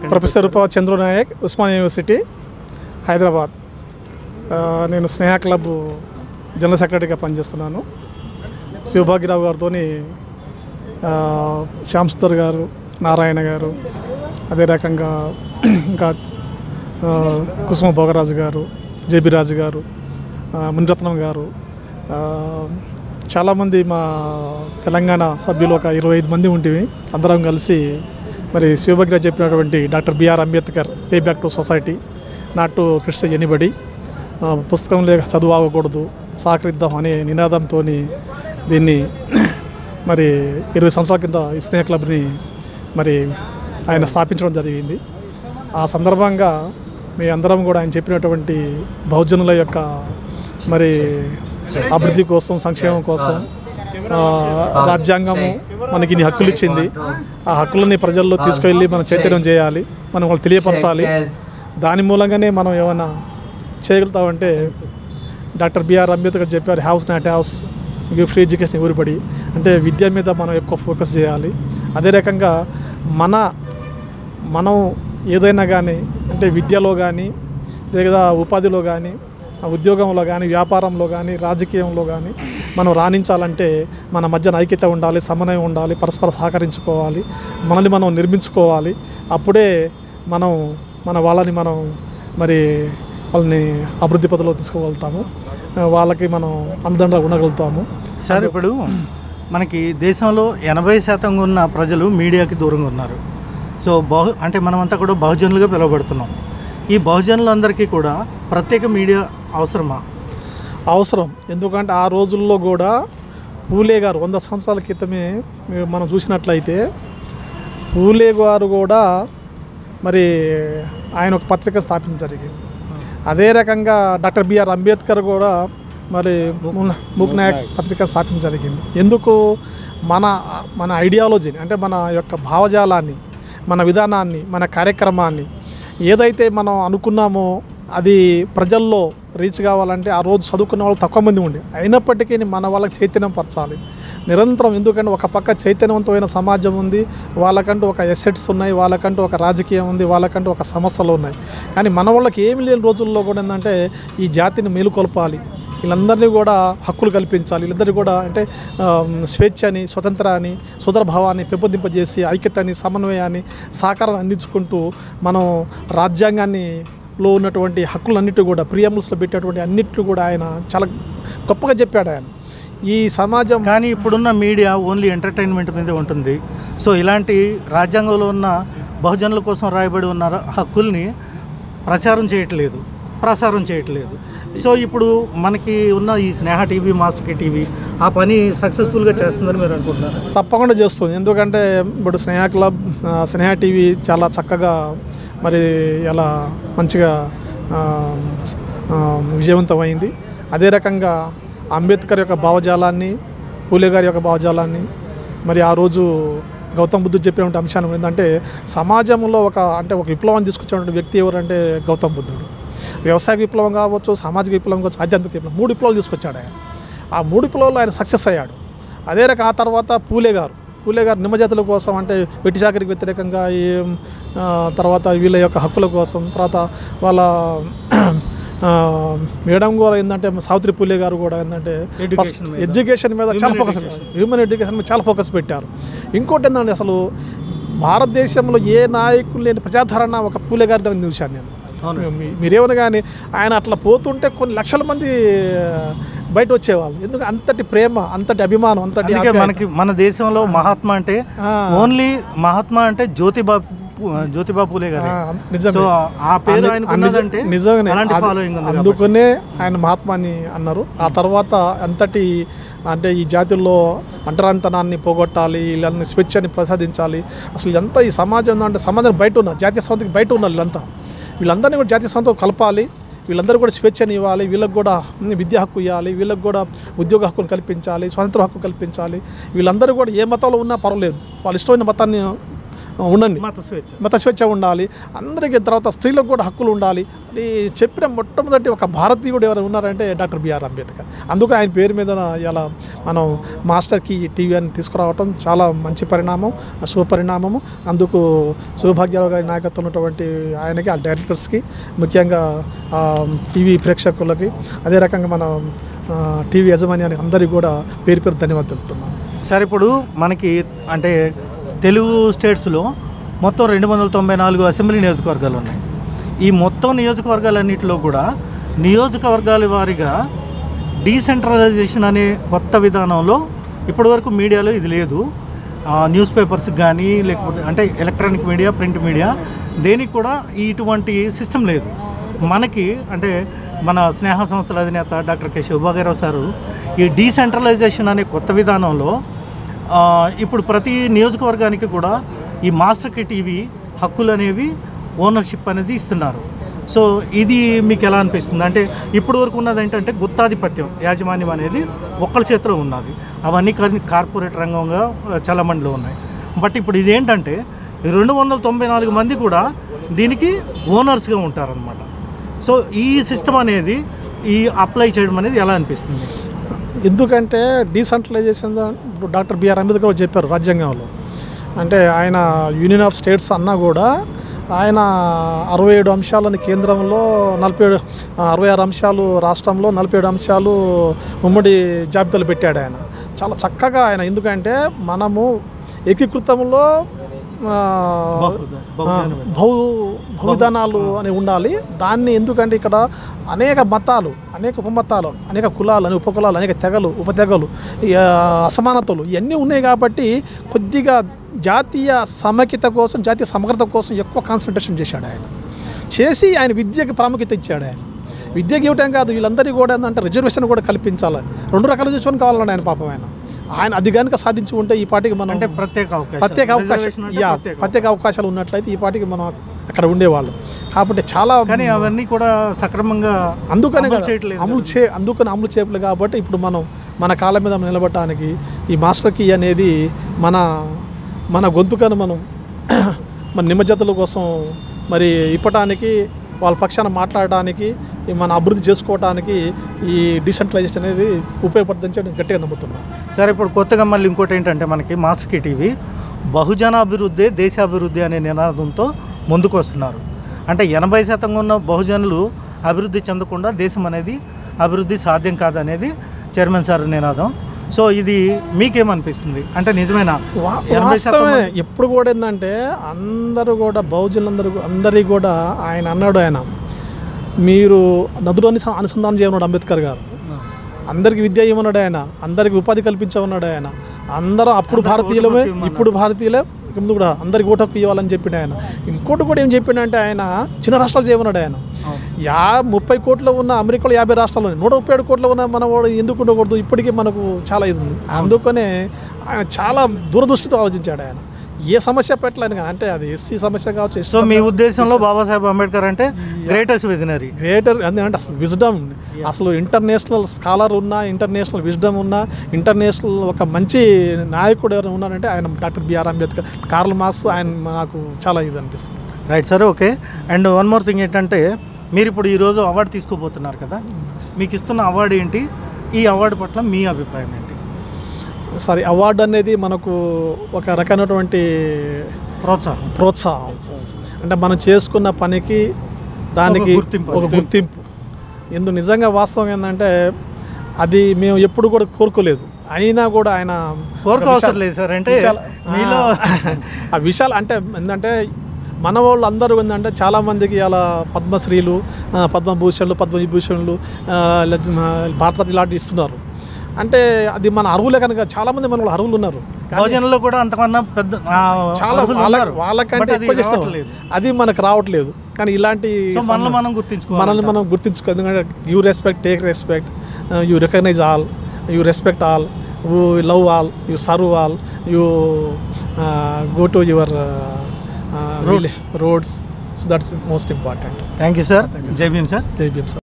ఎక్కడి నుంచి professor Rupa Chandru Naik Osman university Hyderabad ఆ, నేను స్నేహ క్లబ్ జనరల్ సెక్రటరీగా పనిచేస్తున్నాను శివభాగ్యరావు గారితో శ్యామ్ సుందర్ గారు నారాయణ గారు అదే రకంగా ఇంకా ఆ, కుసుమ భోగరాజు గారు జేబీ రాజు గారు ఆ, మునిరత్నం గారు ఆ, చాలామంది మా తెలంగాణ సభ్యులు ఒక ఇరవై ఐదు మంది ఉంటివి అందరం కలిసి మరి శివభగ్ర చెప్పినటువంటి doctor B R Ambedkar pay back to society not to criticize anybody పుస్తకం లేక చదువు ఆగకూడదు సహకరిద్దాం అనే నినాదంతో దీన్ని మరి ఇరవై సంవత్సరాల కింద ఈ స్నేహ క్లబ్ని మరి ఆయన స్థాపించడం జరిగింది ఆ సందర్భంగా మీ అందరం కూడా ఆయన చెప్పినటువంటి బహుజనుల యొక్క మరి అభివృద్ధి కోసం సంక్షేమం కోసం ఆ, రాజ్యాంగము మనకి ఇన్ని హక్కులు ఇచ్చింది ఆ హక్కులని ప్రజల్లో తీసుకెళ్ళి మనం చైతన్యం చేయాలి మనం వాళ్ళు తెలియపరచాలి దాని మూలంగానే మనం ఏమైనా చేయగలుగుతామంటే డాక్టర్ బిఆర్ అంబేద్కర్ చెప్పారు house not house give free education everybody అంటే విద్య మీద మనం ఎక్కువ ఫోకస్ చేయాలి అదే రకంగా మన మనం ఏదైనా కానీ అంటే విద్యలో కానీ లేదా ఉపాధిలో కానీ ఆ ఉద్యోగంలో కానీ వ్యాపారంలో కానీ రాజకీయంలో కానీ మనం రాణించాలంటే మన మధ్యన ఐక్యత ఉండాలి సమన్వయం ఉండాలి పరస్పర సహకరించుకోవాలి మనల్ని మనం నిర్మించుకోవాలి అప్పుడే మనం మన వాళ్ళని మనం మరి వాళ్ళని అభివృద్ధి పథంలో తీసుకోగలుగుతాము ఆ, వాళ్ళకి మనం అండదండగా ఉండగలుగుతాము సార్ ఇప్పుడు మనకి దేశంలో ఎనభై శాతం ఉన్న ప్రజలు మీడియాకి దూరంగా ఉన్నారు సో బహు అంటే మనమంతా కూడా బహుజనులుగా పిలువబడుతున్నాం ఈ బహుజనులందరికీ కూడా ప్రత్యేక మీడియా అవసరమా అవసరం ఎందుకంటే ఆ రోజుల్లో కూడా పూలే గారు వంద సంవత్సరాల క్రితమే మీరు మనం చూసినట్లయితే పూలే గారు కూడా మరి ఆయన ఒక పత్రిక స్థాపించడం జరిగింది అదే రకంగా డాక్టర్ బిఆర్ అంబేద్కర్ కూడా మరి మున్- ముక్ నాయక్ పత్రిక స్థాపించడం జరిగింది ఎందుకు మన మన ఐడియాలజీని అంటే మన యొక్క భావజాలాన్ని మన విధానాన్ని మన కార్యక్రమాన్ని ఏదైతే మనం అనుకున్నామో అది ప్రజల్లో రీచ్ కావాలంటే ఆ రోజు చదువుకున్న వాళ్ళు తక్కువ మంది ఉండే అయినప్పటికీ మన వాళ్ళకి చైతన్యం పరచాలి నిరంతరం ఎందుకంటే ఒక పక్క చైతన్యవంతమైన సమాజం ఉంది వాళ్ళకంటూ ఒక ఎసెట్స్ ఉన్నాయి వాళ్ళకంటూ ఒక రాజకీయం ఉంది వాళ్ళకంటూ ఒక సమస్యలు ఉన్నాయి కానీ మన వాళ్ళకి ఏమి లేని రోజుల్లో కూడా ఏంటంటే ఈ జాతిని మేలుకొల్పాలి వీళ్ళందరినీ కూడా హక్కులు కల్పించాలి వీళ్ళందరినీ కూడా అంటే ఆ, స్వేచ్ఛని స్వతంత్రాన్ని సుదరభావాన్ని పెంపొందింపజేసి ఐక్యతని సమన్వయాన్ని సహకారం అందించుకుంటూ మనం రాజ్యాంగాన్ని లో ఉన్నటువంటి హక్కులన్నిటి కూడా ప్రియంబుల్స్లో పెట్టేటువంటి అన్నిటిని కూడా ఆయన చాలా గొప్పగా చెప్పాడు ఆయన ఈ సమాజం కానీ ఇప్పుడున్న మీడియా ఓన్లీ ఎంటర్టైన్మెంట్ మీదే ఉంటుంది సో ఇలాంటి రాజ్యాంగంలో ఉన్న బహుజనుల కోసం రాయబడి ఉన్న ర- హక్కుల్ని ప్రచారం చేయట్లేదు ప్రసారం చేయట్లేదు సో ఇప్పుడు మనకి ఉన్న ఈ స్నేహ టీవీ మాస్టర్ టీవీ ఆ పని సక్సెస్ఫుల్గా చేస్తుందని మీరు అనుకుంటున్నారు తప్పకుండా చేస్తుంది ఎందుకంటే ఇప్పుడు స్నేహ క్లబ్ ఆ, స్నేహ టీవీ చాలా చక్కగా మరి ఎలా మంచిగా ఆ, ఆ, విజయవంతమైంది అదే రకంగా అంబేద్కర్ యొక్క భావజాలాన్ని పూలే గారి యొక్క భావజాలాన్ని మరి ఆ రోజు గౌతమ్ బుద్ధుడు చెప్పినటువంటి అంశాన్ని ఏంటంటే సమాజంలో ఒక అంటే ఒక విప్లవాన్ని తీసుకొచ్చినటువంటి వ్యక్తి ఎవరంటే గౌతమ్ బుద్ధుడు వ్యవసాయ విప్లవం కావచ్చు సామాజిక విప్లవం కావచ్చు ఆధ్యాత్మిక విప్లవం మూడు విప్లవాలు తీసుకొచ్చాడు ఆయన ఆ మూడు విప్లవాల్లో ఆయన సక్సెస్ అయ్యాడు అదే రకం ఆ తర్వాత పూలే గారు పూలే గారు నిమ్మజాతుల కోసం అంటే వెట్టి చాకరికి వ్యతిరేకంగా ఈ ఆ, తర్వాత వీళ్ళ యొక్క హక్కుల కోసం తర్వాత వాళ్ళ ఆ, మేడం కూడా ఏంటంటే సావిత్రి పూలే గారు కూడా ఏంటంటే Education మీద. ఎడ్యుకేషన్ మీద చాలా Human focus education. Human education మీద చాలా ఫోకస్ పెట్టారు ఇంకోటి ఏంటంటే అసలు భారతదేశంలో ఏ నాయకులు లేని ప్రజాదరణ ఒక పూలే గారి దగ్గర చూశాను నేను అవును. మీ- మీరేమని కానీ ఆయన అట్లా పోతుంటే కొన్ని లక్షల మంది బయట వచ్చేవాళ్ళు ఎందుకంటే అంతటి ప్రేమ అంతటి అభిమానం అంతటి అందుకే ఆప్యాయత. మనకి మన దేశంలో మహాత్మా అంటే ఆ. ఓన్లీ మహాత్మా అంటే జ్యోతిబా జ్యోతిబా పూలే గారే ఆ, నిజమే. సో ఆ పేరు అన్ని- ఆయనకు అన్ని- ఉన్నదంటే నిజంగానే. అలాంటి అది- ఫాలోయింగ్ ఉంది కాబట్టి. అందుకనే ఆయన మహాత్మాని అన్నారు ఆ తర్వాత అంతటి అంటే ఈ జాతుల్లో అంటరాంతనాన్ని పోగొట్టాలి వీళ్ళని స్వేచ్ఛని ప్రసాదించాలి అసలు ఎంత ఈ సమాజం అంటే సమాజం బయట ఉన్నారు జాతీయ సంస్థకి బయట ఉన్నారు వీళ్ళంతా వీళ్ళందరినీ కూడా జాతీయ సంస్థ కలపాలి వీళ్ళందరూ కూడా స్వేచ్ఛని ఇవ్వాలి వీళ్ళకి కూడా విద్యా హక్కు ఇవ్వాలి వీళ్ళకి కూడా ఉద్యోగ హక్కును కల్పించాలి స్వతంత్ర హక్కు కల్పించాలి వీళ్ళందరూ కూడా ఏ మతంలో ఉన్నా పర్వాలేదు వాళ్ళ ఇష్టమైన మతాన్ని ఉండండి మత స్వేచ్ఛ మత స్వేచ్ఛ ఉండాలి అందరికీ తర్వాత స్త్రీలకు కూడా హక్కులు ఉండాలి అని చెప్పిన మొట్టమొదటి ఒక భారతీయుడు ఎవరు ఉన్నారంటే డాక్టర్ బిఆర్ అంబేద్కర్ అందుకు ఆయన పేరు మీద ఇలా మనం మాస్టర్కి టీవీ అని తీసుకురావటం చాలా మంచి పరిణామం శుభ పరిణామము అందుకు శుభభాగ్యరావు గారి నాయకత్వం ఉన్నటువంటి ఆయనకి ఆ డైరెక్టర్స్కి ముఖ్యంగా ఆ, టీవీ ప్రేక్షకులకి అదే రకంగా మన ఆ, టీవీ యజమాన్యానికి అందరికీ కూడా పేరు పేరు ధన్యవాదాలు తెలుపుతున్నాను సార్ ఇప్పుడు మనకి అంటే తెలుగు స్టేట్స్లో మొత్తం రెండు వందల తొంభై నాలుగు అసెంబ్లీ నియోజకవర్గాలు ఉన్నాయి ఈ మొత్తం నియోజకవర్గాలన్నింటిలో కూడా నియోజకవర్గాల వారీగా డీసెంట్రలైజేషన్ అనే కొత్త విధానంలో ఇప్పటివరకు మీడియాలో ఇది లేదు ఆ, న్యూస్ పేపర్స్ కానీ లేకపోతే అంటే ఎలక్ట్రానిక్ మీడియా ప్రింట్ మీడియా దేనికి కూడా ఇటువంటి సిస్టమ్ లేదు మనకి అంటే మన స్నేహ సంస్థల అధినేత డాక్టర్ కె శివభాగారావు సారు ఈ డీసెంట్రలైజేషన్ అనే కొత్త విధానంలో ఆ, ఇప్పుడు ప్రతి నియోజకవర్గానికి కూడా ఈ మాస్టర్ కి టీవీ హక్కులు అనేవి ఓనర్షిప్ అనేది ఇస్తున్నారు సో ఇది మీకు ఎలా అనిపిస్తుంది అంటే ఇప్పుడు వరకు ఉన్నది ఏంటంటే గుత్తాధిపత్యం యాజమాన్యం అనేది ఒక్కరి చేతిలో ఉన్నది అవన్నీ కానీ కార్పొరేట్ రంగంగా ఆ, చాలా మందిలో ఉన్నాయి బట్ ఇప్పుడు ఇదేంటంటే ఈ రెండు వందల తొంభై నాలుగు మంది కూడా దీనికి ఓనర్స్గా ఉంటారనమాట సో ఈ సిస్టమ్ అనేది ఈ అప్లై చేయడం అనేది ఎలా అనిపిస్తుంది ఎందుకంటే డీసెంట్రలైజేషన్ ఇప్పుడు డాక్టర్ బిఆర్ అంబేద్కర్ గారు చెప్పారు రాజ్యాంగంలో అంటే ఆయన యూనియన్ ఆఫ్ స్టేట్స్ అన్నా కూడా ఆయన అరవై ఏడు అంశాలని కేంద్రంలో నలభై ఏడు అరవై ఆరు అంశాలు రాష్ట్రంలో నలభై ఏడు అంశాలు ఉమ్మడి జాబితాలు పెట్టాడు ఆయన చాలా చక్కగా ఆయన ఎందుకంటే మనము ఏకీకృతంలో ఆ, బహుద- బహుజన ఆ, బహు బహువిధానాలు అని ఉండాలి దాన్ని ఎందుకంటే ఇక్కడ అనేక మతాలు అనేక ఉపమతాలు అనేక కులాలు అనేక ఉపకులాలు అనేక తెగలు ఉపతెగలు ఈ, ఆ, అసమానతలు ఇవన్నీ ఉన్నాయి కాబట్టి కొద్దిగా జాతీయ సమైక్యత కోసం జాతీయ సమగ్రత కోసం ఎక్కువ కాన్సన్ట్రేషన్ చేశాడు ఆయన చేసి ఆయన విద్యకి ప్రాముఖ్యత ఇచ్చాడు ఆయన విద్యకి ఇవ్వటం కాదు వీళ్ళందరికీ కూడా ఏంటంటే రిజర్వేషన్ కూడా కల్పించాలి రెండు రకాలు చూసుకొని కావాలన్నాడు ఆయన పాపం ఆయన ఆయన అది కనుక సాధించి ఉంటే ఈ పాటికి మనం అంటే ప్రత్యేక అవకాశం ప్రత్యేక అవకాశం Reservation అంటే యా ప్రత్యేక ప్రత్యేక అవకాశాలు ఉన్నట్లయితే ఈ పాటికి మనం అక్కడ ఉండేవాళ్ళం కాబట్టి చాలా కానీ అవన్నీ కూడా సక్రమంగా అందుకనే అమలు కదా, చేయట్లేదు అమలు చే అందుకని అమలు చేయట్లేదు కాబట్టి ఇప్పుడు మనం మన కాళ్ళ మీద మనం నిలబడటానికి ఈ మాస్టర్ కీ అనేది మన మన గొంతుకను మనం మన నిమజ్జతల కోసం మరి ఇప్పటానికి వాళ్ళ పక్షాన మాట్లాడడానికి ఈ మన అభివృద్ధి చేసుకోవడానికి ఈ డిసెంట్రలైజేషన్ అనేది ఉపయోగపడుతుందని చెప్పి నేను గట్టిగా నమ్ముతున్నాను సరే ఇప్పుడు కొత్తగా మళ్ళీ ఇంకోటి ఏంటంటే మనకి మాస్టర్ కి టీవీ బహుజన అభివృద్ధి దేశాభివృద్ధి అనే నినాదంతో ముందుకు వస్తున్నారు అంటే ఎనభై శాతం ఉన్న బహుజనులు అభివృద్ధి చెందకుండా దేశం అనేది అభివృద్ధి సాధ్యం కాదనేది చైర్మన్ సార్ నినాదం సో ఇది మీకేమనిపిస్తుంది అంటే నిజమేనా వా- ఎనభై శాతం వాస్తవమే మంది- ఎప్పుడు కూడా ఏంటంటే అందరూ కూడా బహుజనులందరూ అందరికీ కూడా ఆయన అన్నాడు ఆయన మీరు నదులోని స- అనుసంధానం చేయమన్నాడు అంబేద్కర్ గారు అందరికి విద్య ఇవ్వమన్నాడు ఆయన అందరికి ఉపాధి కల్పించమన్నాడు ఆయన అందరూ అప్పుడు అందరికీ భారతీయులమే ఓటు హక్కు ఇవ్వమన్నాడు. ఇప్పుడు భారతీయులే ముందు కూడా అందరికి ఓటు హక్కు ఇవ్వాలని చెప్పిండు ఆయన ఇంకోటి కూడా ఏం చెప్పిండంటే ఆయన చిన్న రాష్ట్రాలు చేయమన్నాడు ఆయన అవును. యా ముప్పై కోట్ల ఉన్న అమెరికాలో యాభై రాష్ట్రాలు ఉన్నాయి నూట ముప్పై ఏడు కోట్ల ఉన్న మన వాడు ఎందుకు ఉండకూడదు ఇప్పటికీ మనకు చాలా ఇది ఉంది అందుకనే ఆయన చాలా దూరదృష్టితో ఆలోచించాడు ఆయన ఏ సమస్య పెట్టలేదు కానీ అంటే అది ఎస్సీ సమస్య కావచ్చు సో మీ ఉద్దేశంలో బాబాసాహెబ్ అంబేద్కర్ అంటే గ్రేటెస్ట్ విజనరీ గ్రేటర్ అంటే అసలు విజ్డమ్ అసలు ఇంటర్నేషనల్ స్కాలర్ ఉన్నా ఇంటర్నేషనల్ విజ్డమ్ ఉన్నా ఇంటర్నేషనల్ ఒక మంచి నాయకుడు ఎవరైనా ఉన్నారంటే ఆయన doctor B R Ambedkar Karl Marx ఆయన నాకు చాలా ఇది అనిపిస్తుంది right sir okay and one more thing ఏంటంటే మీరు ఇప్పుడు ఈరోజు అవార్డు తీసుకోబోతున్నారు కదా మీకు ఇస్తున్న అవార్డు ఏంటి ఈ అవార్డు పట్ల మీ అభిప్రాయం ఏంటి సారీ అవార్డు అనేది మనకు ఒక రకమైనటువంటి ప్రోత్సాహం ప్రోత్సాహం అంటే మనం చేసుకున్న పనికి దానికి ఒక గుర్తింపు. ఒక గుర్తింపు ఎందు నిజంగా వాస్తవం ఏంటంటే అది మేము ఎప్పుడు కూడా కోరుకోలేదు అయినా కూడా ఆయన కోరుకో ఒక అవసరం విశాల- లేదు సార్ అంటే విశాల- మీలో ఆ విషయాలు అంటే ఏంటంటే మన వాళ్ళు అందరూ ఏంటంటే చాలామందికి అలా పద్మశ్రీలు ఆ, పద్మభూషణ్లు పద్మవిభూషణ్లు ఆ, లే- ఆ, భారతరత్న ఇలాంటివి ఇస్తున్నారు అంటే అది మన అరువులే కనుక చాలామంది మన వాళ్ళు అరువులు ఉన్నారు కానీ భోజనంలో కూడా అంతకన్నా పెద్ద ఆ, చాలా అర్హులు వాళ్ళ ఉన్నారు. వాళ్ళకంటే But అది ఎక్కువ చేస్తాం రావట్లేదు. అది మనకు రావట్లేదు కానీ ఇలాంటి సో మనల్ని మనం గుర్తించుకోవాలి మనల్ని మనం గుర్తించుకో ఎందుకంటే you respect take respect you recognise all you respect all you love all you serve all you go to your Roads. Roads so that's most important thank you sir Jai Bhim sir Jai Bhim sir